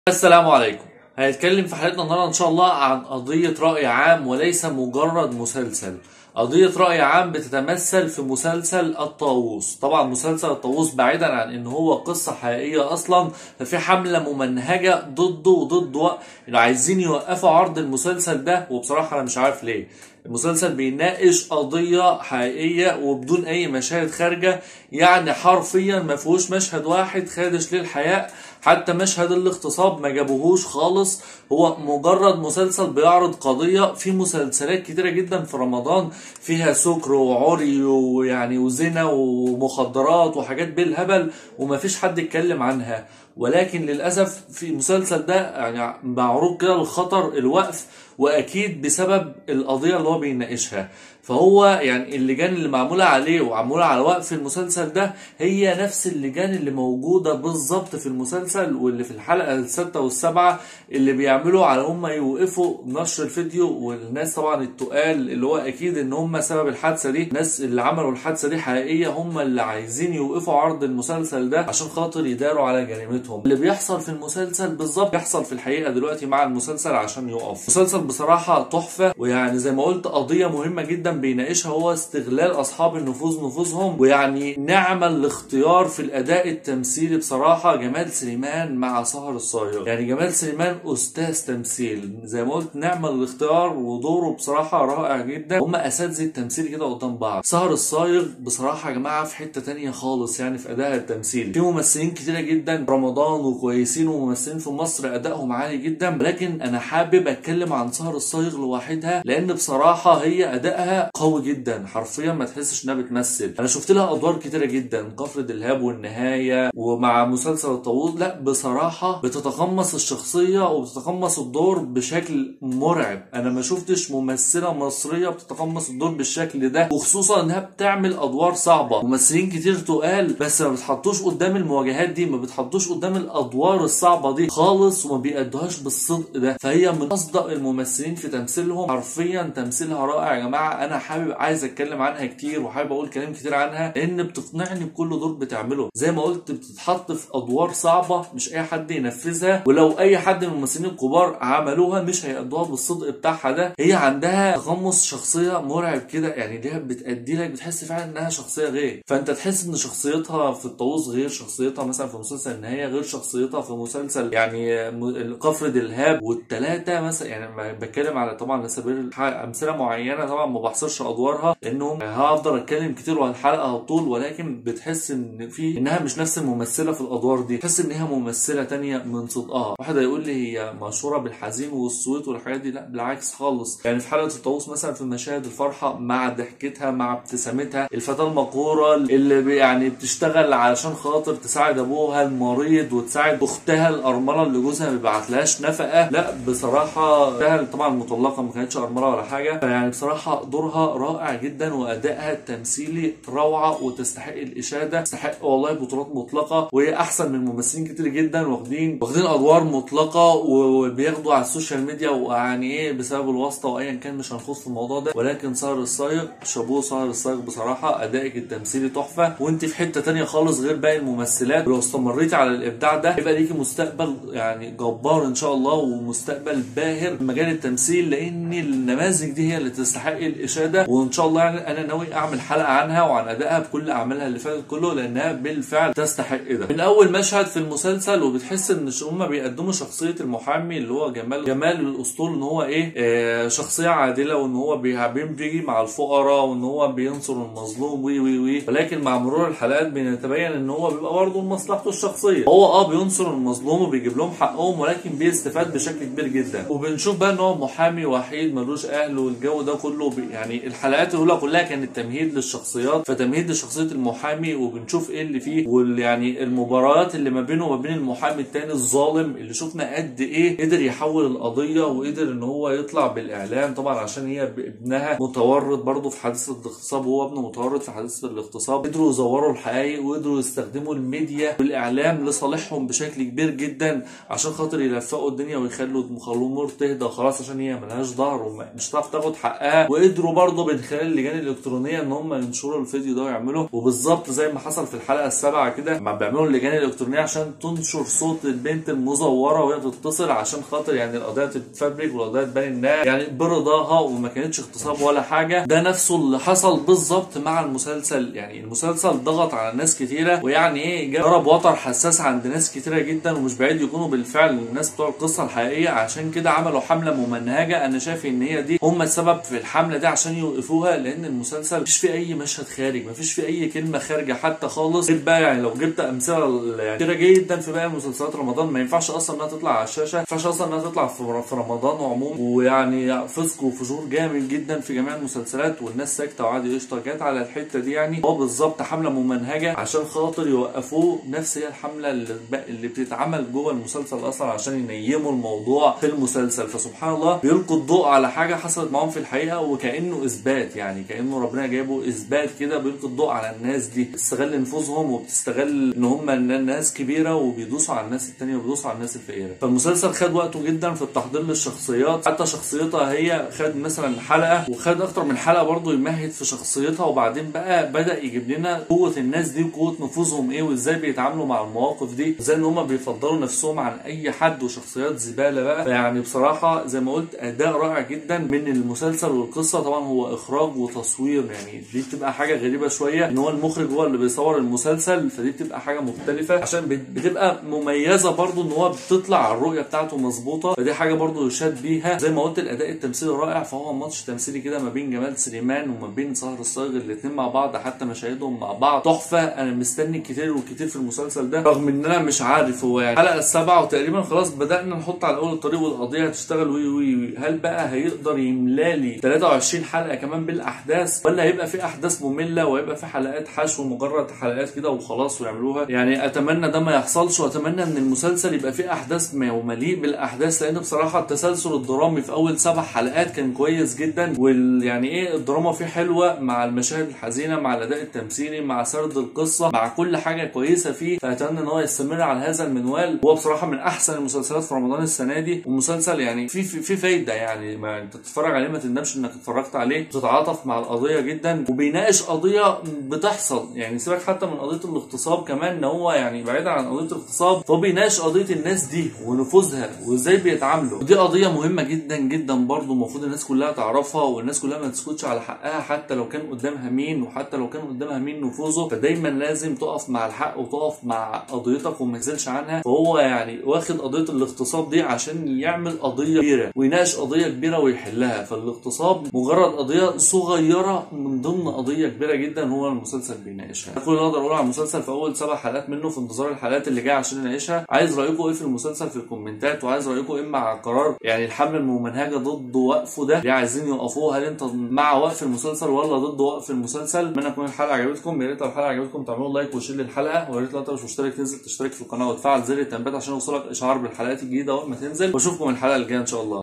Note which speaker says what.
Speaker 1: السلام عليكم هنتكلم في حلقتنا النهارده ان شاء الله عن قضية رأي عام وليس مجرد مسلسل قضية رأي عام بتتمثل في مسلسل الطاووس طبعا مسلسل الطاووس بعيدا عن ان هو قصة حقيقية اصلا ففي حملة ممنهجة ضده وضد و... إنه عايزين يوقفوا عرض المسلسل ده وبصراحة انا مش عارف ليه المسلسل بيناقش قضية حقيقية وبدون أي مشاهد خارجة يعني حرفيا ما فيهوش مشهد واحد خادش للحياء حتى مشهد الاغتصاب ما جابوهوش خالص هو مجرد مسلسل بيعرض قضية في مسلسلات كتيرة جدا في رمضان فيها سكر وعري ويعني وزنا ومخدرات وحاجات بالهبل ومفيش حد يتكلم عنها ولكن للأسف في المسلسل ده يعني معروض كده للخطر الوقف واكيد بسبب القضيه اللي هو بيناقشها فهو يعني اللجان اللي معموله عليه ومعموله على وقف المسلسل ده هي نفس اللجان اللي موجوده بالظبط في المسلسل واللي في الحلقه السادسه والسابعه اللي بيعملوا على هم يوقفوا نشر الفيديو والناس طبعا التقال اللي هو اكيد ان هم سبب الحادثه دي الناس اللي عملوا الحادثه دي حقيقيه هم اللي عايزين يوقفوا عرض المسلسل ده عشان خاطر يداروا على جريمتهم اللي بيحصل في المسلسل بالظبط بيحصل في الحقيقه دلوقتي مع المسلسل عشان يقف مسلسل بصراحه تحفه ويعني زي ما قلت قضيه مهمه جدا بيناقشها هو استغلال اصحاب النفوذ نفوذهم ويعني نعمه الاختيار في الاداء التمثيلي بصراحه جمال سليمان مع سهر الصايغ يعني جمال سليمان استاذ تمثيل زي ما قلت نعمه الاختيار ودوره بصراحه رائع جدا هم اساتذه التمثيل كده قدام بعض سهر الصايغ بصراحه يا جماعه في حته تانية خالص يعني في ادائها التمثيلي في ممثلين كتيره جدا رمضان وكويسين وممثلين في مصر ادائهم عالي جدا ولكن انا حابب اتكلم عن سهر الصايغ لوحدها لان بصراحه هي ادائها قوي جدا حرفيا ما تحسش انها بتمثل انا شفت لها ادوار كتيره جدا كفر دلهاب والنهايه ومع مسلسل الطاووس لا بصراحه بتتقمص الشخصيه وبتتقمص الدور بشكل مرعب انا ما شفتش ممثله مصريه بتتقمص الدور بالشكل ده وخصوصا انها بتعمل ادوار صعبه ممثلين كتير تقال بس ما بتحطوش قدام المواجهات دي ما بتحطوش قدام الادوار الصعبه دي خالص وما بيأدوهاش بالصدق ده فهي من اصدق الممثلين في تمثيلهم حرفيا تمثيلها رائع يا جماعه انا حابب عايز اتكلم عنها كتير وحابب اقول كلام كتير عنها لان بتقنعني بكل دور بتعمله زي ما قلت بتتحط في ادوار صعبه مش اي حد ينفذها ولو اي حد من الممثلين الكبار عملوها مش هيأدوها بالصدق بتاعها ده هي عندها تقمص شخصيه مرعب كده يعني ليها بتأدي لك بتحس فعلا انها شخصيه غير فانت تحس ان شخصيتها في الطاووس غير شخصيتها مثلا في مسلسل النهايه غير شخصيتها في مسلسل يعني م- كفر دلهاب والثلاثه مثلا يعني بتكلم على طبعا على سبيل الح- امثله معينه طبعا ما بحصرش ادوارها لانهم هفضل اتكلم كتير والحلقه هتطول ولكن بتحس ان في انها مش نفس الممثله في الادوار دي تحس ان هي ممثله تانية من صدقها واحد هيقول لي هي مشهوره بالحزين والصوت والحاجات دي لا بالعكس خالص يعني في حلقه الطاووس مثلا في مشاهد الفرحه مع ضحكتها مع ابتسامتها الفتاه المقهوره اللي بي- يعني بتشتغل علشان خاطر تساعد ابوها المريض وتساعد اختها الارمله اللي جوزها ما بيبعتلهاش نفقه لا بصراحه اختها طبعا مطلقه ما كانتش ارمله ولا حاجه فيعني بصراحه دورها رائع جدا وادائها التمثيلي روعه وتستحق الاشاده تستحق والله بطولات مطلقه وهي احسن من ممثلين كتير جدا واخدين واخدين ادوار مطلقه وبياخدوا على السوشيال ميديا ويعني ايه بسبب الواسطه وايا كان مش هنخوض في الموضوع ده ولكن سهر الصايغ شابوه سهر الصايغ بصراحه ادائك التمثيلي تحفه وانت في حته تانية خالص غير باقي الممثلات ولو استمريتي على الابداع ده يبقى ليكي مستقبل يعني جبار ان شاء الله ومستقبل باهر في مجال التمثيل لان النماذج دي هي اللي تستحق الاشاده وان شاء الله يعني انا ناوي اعمل حلقه عنها وعن ادائها بكل اعمالها اللي فاتت كله لانها بالفعل تستحق ده من اول مشهد في المسلسل وبتحس ان هم بيقدموا شخصيه المحامي اللي هو جمال جمال الاسطول ان هو ايه آه شخصيه عادله وان هو بي- بيجي مع الفقراء وان هو بينصر المظلوم وي وي وي ولكن مع مرور الحلقات بنتبين ان هو بيبقى برضه لمصلحته الشخصيه هو اه بينصر المظلوم وبيجيب لهم حقهم ولكن بيستفاد بشكل كبير جدا وبنشوف بقى ان هو محامي وحيد ملوش اهل والجو ده كله بي يعني الحلقات الاولى كلها كانت تمهيد للشخصيات فتمهيد لشخصيه المحامي وبنشوف ايه اللي فيه ويعني المباريات اللي ما بينه وما بين المحامي التاني الظالم اللي شفنا قد ايه قدر يحول القضيه وقدر ان هو يطلع بالاعلام طبعا عشان هي ابنها متورط برضه في حادثه الاغتصاب وهو ابنه متورط في حادثه الاغتصاب قدروا يزوروا الحقائق وقدروا يستخدموا الميديا والاعلام لصالحهم بشكل كبير جدا عشان خاطر يلفقوا الدنيا ويخلوا يخلوا الامور تهدى خلاص عشان هي ملهاش ظهر ومش هتعرف تاخد حقها وقدروا برضه من خلال اللجان الالكترونيه ان هم ينشروا الفيديو ده ويعملوا وبالظبط زي ما حصل في الحلقه السابعه كده ما بيعملوا اللجان الالكترونيه عشان تنشر صوت البنت المزوره وهي بتتصل عشان خاطر يعني القضيه تتفبرك والقضيه تبان انها يعني برضاها وما كانتش اغتصاب ولا حاجه ده نفسه اللي حصل بالظبط مع المسلسل يعني المسلسل ضغط على ناس كتيره ويعني ايه ضرب وتر حساس عند ناس كتيره جدا ومش بعيد يكونوا بالفعل الناس بتوع القصه الحقيقيه عشان كده عملوا حمله ممنهجه انا شايف ان هي دي هم السبب في الحمله دي عشان يوقفوها لان المسلسل مفيش فيه اي مشهد خارج مفيش فيه اي كلمه خارجه حتى خالص غير بقى يعني لو جبت امثله يعني كتيره جدا في باقي مسلسلات رمضان ما ينفعش اصلا انها تطلع على الشاشه ما ينفعش اصلا انها تطلع في في رمضان وعموم ويعني فسق وفجور جامد جدا في جميع المسلسلات والناس ساكته وعادي قشطه جت على الحته دي يعني هو بالظبط حمله ممنهجه عشان خاطر يوقفوه نفس هي الحمله اللي, اللي بتتعمل جوه المسلسل اصلا عشان ينيموا الموضوع في المسلسل فسبحان الله بيلقوا الضوء على حاجه حصلت معاهم في الحقيقه وكانه اثبات يعني كانه ربنا جايبه اثبات كده بيلقي الضوء على الناس دي بتستغل نفوذهم وبتستغل ان هم ناس كبيره وبيدوسوا على الناس التانيه وبيدوسوا على الناس الفقيره فالمسلسل خد وقته جدا في التحضير للشخصيات حتى شخصيتها هي خد مثلا حلقه وخد اكتر من حلقه برضه يمهد في شخصيتها وبعدين بقى بدا يجيب لنا قوه الناس دي وقوه نفوذهم ايه وازاي بيتعاملوا مع المواقف دي وازاي ان هم بيفضلوا نفسهم عن اي حد وشخصيات زباله بقى فيعني بصراحه زي ما قلت اداء رائع جدا من المسلسل والقصه طبعا هو اخراج وتصوير يعني دي بتبقى حاجه غريبه شويه ان هو المخرج هو اللي بيصور المسلسل فدي بتبقى حاجه مختلفه عشان بتبقى مميزه برضو ان هو بتطلع الرؤيه بتاعته مظبوطه فدي حاجه برضو يشاد بيها زي ما قلت الاداء التمثيلي رائع فهو ماتش تمثيلي كده ما بين جمال سليمان وما بين سهر الصاغ الاثنين مع بعض حتى مشاهدهم مع بعض تحفه انا مستني كتير وكتير في المسلسل ده رغم ان انا مش عارف هو يعني الحلقه السابعه وتقريبا خلاص بدانا نحط على اول الطريق والقضيه هتشتغل وي وي وي هل بقى هيقدر يملالي 23 حلقه كمان بالاحداث ولا هيبقى في احداث ممله وهيبقى في حلقات حشو مجرد حلقات كده وخلاص ويعملوها يعني اتمنى ده ما يحصلش واتمنى ان المسلسل يبقى فيه احداث مليء بالاحداث لان بصراحه التسلسل الدرامي في اول سبع حلقات كان كويس جدا وال يعني ايه الدراما فيه حلوه مع المشاهد الحزينه مع الاداء التمثيلي مع سرد القصه مع كل حاجه كويسه فيه فاتمنى ان هو يستمر على هذا المنوال هو بصراحه من احسن المسلسلات في رمضان السنه دي ومسلسل يعني في في, في فايده يعني ما انت تتفرج عليه ما تندمش انك اتفرجت عليه بتتعاطف مع القضيه جدا وبيناقش قضيه بتحصل يعني سيبك حتى من قضيه الاغتصاب كمان ان هو يعني بعيدا عن قضيه الاغتصاب فهو بيناقش قضيه الناس دي ونفوذها وازاي بيتعاملوا ودي قضيه مهمه جدا جدا برضه المفروض الناس كلها تعرفها والناس كلها ما تسكتش على حقها حتى لو كان قدامها مين وحتى لو كان قدامها مين نفوذه فدايما لازم تقف مع الحق وتقف مع قضيتك وما تنزلش عنها فهو يعني واخد قضيه الاغتصاب دي عشان يعمل قضيه كبيره ويناقش قضيه كبيره ويحلها فالاغتصاب مجرد قضيه صغيره من ضمن قضيه كبيره جدا هو المسلسل بيناقشها كل اللي اقدر اقوله على المسلسل في اول سبع حلقات منه في انتظار الحلقات اللي جايه عشان نناقشها عايز رايكم ايه في المسلسل في الكومنتات وعايز رايكم ايه مع قرار يعني الحمله الممنهجه ضد وقفه ده اللي عايزين يوقفوه هل انت مع وقف المسلسل ولا ضد وقف المسلسل اتمنى تكون الحلقه عجبتكم يا ريت لو الحلقه عجبتكم تعملوا لايك وشير للحلقه ويا ريت لو انت مش مشترك تنزل تشترك في القناه وتفعل زر التنبيهات عشان يوصلك اشعار بالحلقات الجديده اول ما تنزل واشوفكم الحلقه الجايه ان شاء الله